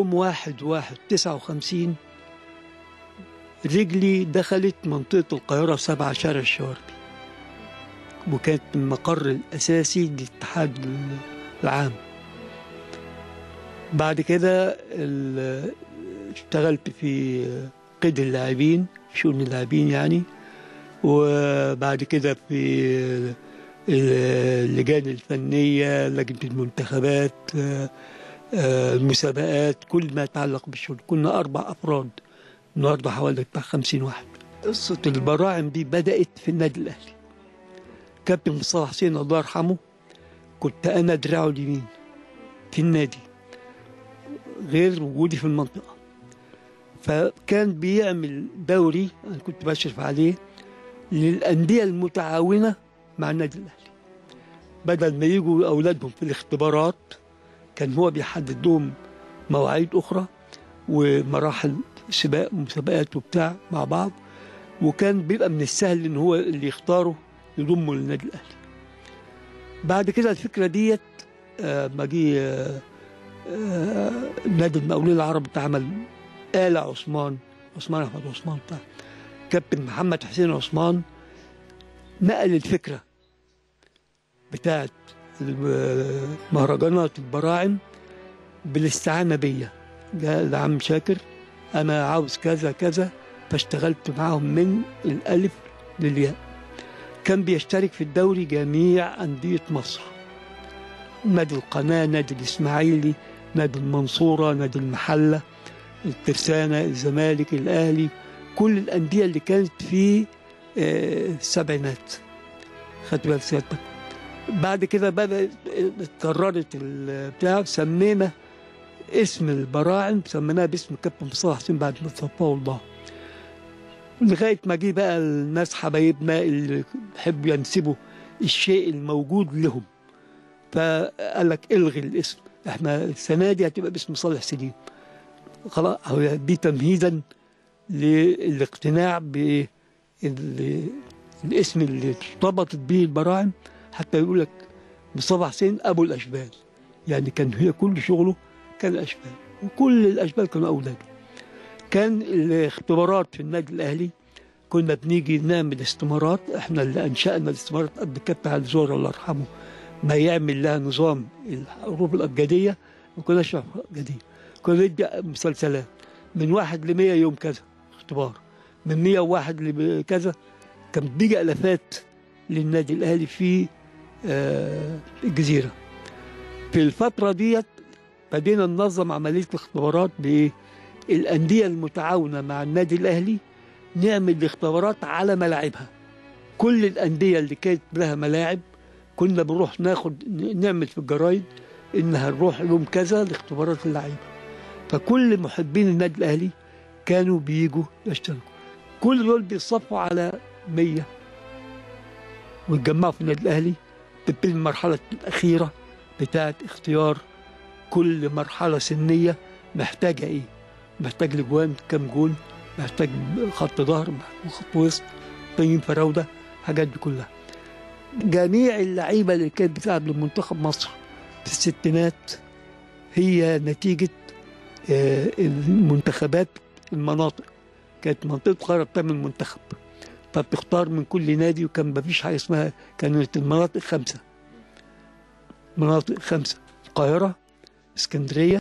يوم واحد واحد تسعة وخمسين رجلي دخلت منطقة القاهرة سبعة شارع الشواربي وكانت المقر الأساسي للاتحاد العام بعد كده ال- اشتغلت في قيد اللاعبين شؤون اللاعبين يعني وبعد كده في اللجان الفنية لجنة المنتخبات آه، آه، المسابقات كل ما يتعلق بالشغل كنا أربع أفراد النهارده حوالي بتاع 50 واحد قصة البراعم دي بدأت في النادي الأهلي كابتن مصطفى حسين الله يرحمه كنت أنا دراعه اليمين في النادي غير وجودي في المنطقة فكان بيعمل دوري أنا كنت بشرف عليه للأندية المتعاونة مع النادي الأهلي بدل ما يجوا أولادهم في الاختبارات كان هو بيحدد لهم مواعيد أخرى ومراحل سباق مسابقات وبتاع مع بعض وكان بيبقى من السهل ان هو اللي يختاره يضمه للنادي الاهلي بعد كده الفكره ديت آه، ما جه آه، آه، نادي المقاولين العرب اتعمل آل عثمان عثمان احمد عثمان بتاع كابتن محمد حسين عثمان نقل الفكره بتاعت الم- مهرجانات البراعم بالاستعانه بيا جاء العم شاكر انا عاوز كذا كذا فاشتغلت معاهم من الالف للياء كان بيشترك في الدوري جميع انديه مصر نادي القناه نادي الاسماعيلي نادي المنصوره نادي المحله الترسانه الزمالك الاهلي كل الانديه اللي كانت في آه، السبعينات خدت بالك سيادتك بعد كده بدا اتكررت البتاع سمينا اسم البراعم سميناها باسم كابتن مصطفى حسين بعد ما توفاه الله لغايه ما جه بقى الناس حبايبنا اللي بيحبوا ينسبوا الشيء الموجود لهم فقال لك الغي الاسم احنا السنه دي هتبقى باسم صالح سليم خلاص هو دي تمهيدا للاقتناع بالاسم اللي ارتبطت به البراعم حتى يقول لك مصطفى حسين ابو الاشبال يعني كان هي كل شغله كان اشبال وكل الاشبال كانوا اولاده كان الاختبارات في النادي الاهلي كنا بنيجي نعمل استمارات احنا اللي انشانا الاستمارات قبل كابتن علي زهر الله يرحمه ما يعمل لها نظام الحروب الابجديه ما كناش نعرف الابجديه كنا ندي مسلسلات من واحد ل 100 يوم كذا اختبار من 101 لكذا كان بيجي الافات للنادي الاهلي في آه، الجزيره في الفتره ديت بدينا ننظم عمليه الاختبارات بالانديه المتعاونه مع النادي الاهلي نعمل الاختبارات على ملاعبها كل الانديه اللي كانت لها ملاعب كنا بنروح ناخد نعمل في الجرايد ان هنروح يوم كذا لاختبارات اللعيبه فكل محبين النادي الاهلي كانوا بيجوا يشتركوا كل دول بيصفوا على 100 ويتجمعوا في النادي الاهلي تبتدي المرحله الاخيره بتاعه اختيار كل مرحله سنيه محتاجه ايه محتاج لجوان كام جون محتاج خط ظهر محتاج خط وسط محتاجين فراوده الحاجات دي كلها جميع اللعيبه اللي كانت بتلعب لمنتخب مصر في الستينات هي نتيجه آه، المنتخبات المناطق كانت منطقه القاهره بتعمل منتخب فبتختار من كل نادي وكان مفيش حاجه اسمها كانت المناطق خمسه مناطق خمسه القاهره اسكندريه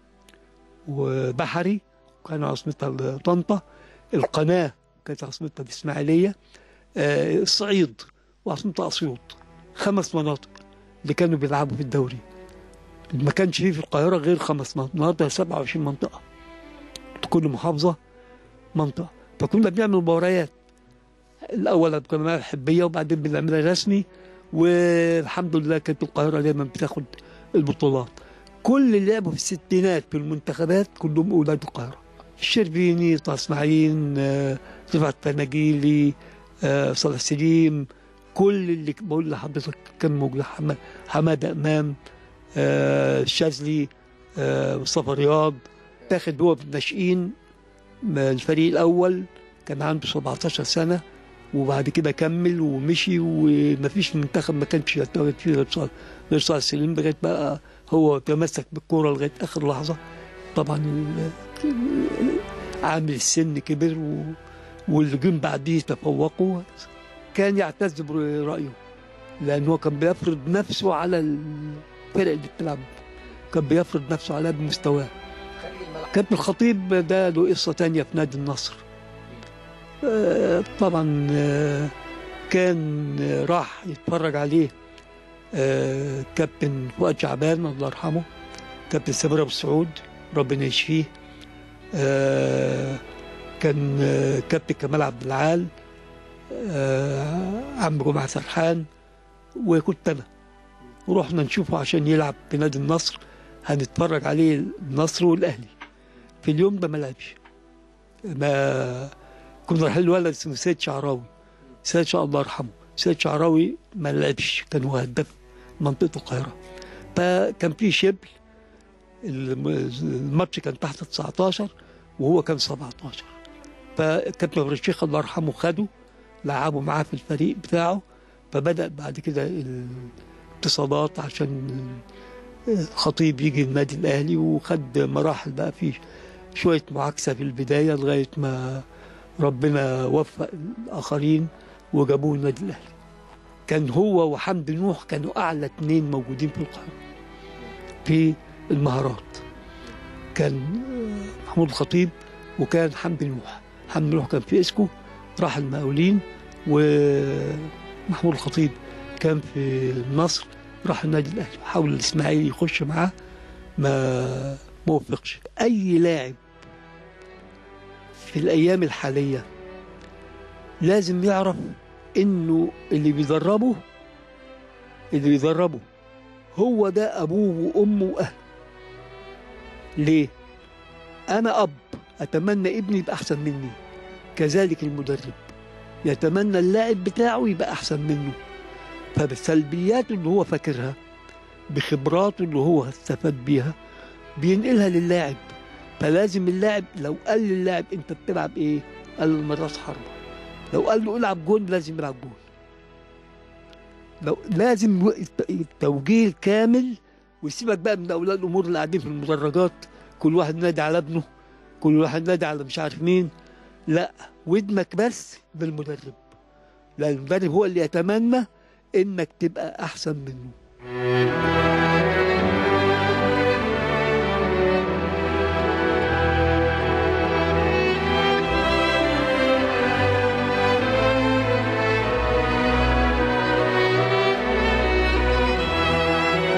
وبحري كان عاصمتها طنطا القناه كانت عاصمتها الاسماعيليه آه، الصعيد وعاصمتها اسيوط خمس مناطق اللي كانوا بيلعبوا في الدوري ما كانش فيه في القاهره غير خمس مناطق النهارده 27 منطقه كل محافظه منطقه فكنا بنعمل مباريات الاول كنا بنعمل حبيه وبعدين بنعملها رسمي والحمد لله كانت القاهره دايما بتاخد البطولات كل اللي لعبوا في الستينات في المنتخبات كلهم اولاد القاهره الشربيني طه اسماعيل آه، رفعت فناجيلي آه، صالح سليم كل اللي بقول لحضرتك كان موجود حما- حماده امام آه، الشاذلي آه، مصطفى رياض تاخد هو في الناشئين من الفريق الاول كان عنده 17 سنه وبعد كده كمل ومشي ومفيش منتخب ما كانش يعتمد فيه غير صالح غير صالح سليم لغايه بقى هو تمسك بالكوره لغايه اخر لحظه طبعا ال- عامل السن كبر و... واللي جم بعديه تفوقوا كان يعتز برأيه لأنه كان بيفرض نفسه على الفرق اللي بتلعب كان بيفرض نفسه على بمستواه كابتن الخطيب ده له قصة تانية في نادي النصر آه، طبعا آه، كان آه، راح يتفرج عليه آه، كابتن فؤاد شعبان الله يرحمه كابتن سمير ابو سعود ربنا يشفيه آه، كان آه، كابتن كمال عبد العال آه، عم جمعه سرحان وكنت انا ورحنا نشوفه عشان يلعب في نادي النصر هنتفرج عليه النصر والاهلي في اليوم ده ما لعبش ما كنا رايحين الولد اسمه سيد شعراوي سيد شاء الله يرحمه سيد شعراوي ما لعبش كان هو هداف منطقه القاهره فكان في شبل الم- الماتش كان تحت 19 وهو كان 17 فكابتن عمر الشيخ الله يرحمه خده لعبه معاه في الفريق بتاعه فبدأ بعد كده الاتصالات عشان خطيب يجي النادي الأهلي وخد مراحل بقى فيه شوية معاكسة في البداية لغاية ما ربنا وفق الآخرين وجابوه النادي الأهلي كان هو وحمد نوح كانوا أعلى اتنين موجودين في القاهرة في المهارات كان آه، محمود الخطيب وكان حمد نوح حمد نوح كان في اسكو راح المقاولين ومحمود الخطيب كان في النصر راح النادي الاهلي حاول الاسماعيلي يخش معاه ما ما وفقش اي لاعب في الايام الحاليه لازم يعرف انه اللي بيدربه اللي بيدربه هو ده ابوه وامه واهله ليه انا اب اتمنى ابني يبقى احسن مني كذلك المدرب يتمنى اللاعب بتاعه يبقى احسن منه فبسلبياته اللي هو فاكرها بخبراته اللي هو استفاد بيها بينقلها للاعب فلازم اللاعب لو قال للاعب انت بتلعب ايه قال له مراس حربة لو قال له العب جون لازم يلعب جون لو لازم الت- التوجيه الكامل ويسيبك بقى من اولياء الامور اللي قاعدين في المدرجات كل واحد نادي على ابنه كل واحد نادي على مش عارف مين لا ودنك بس بالمدرب لان المدرب هو اللي يتمنى انك تبقى احسن منه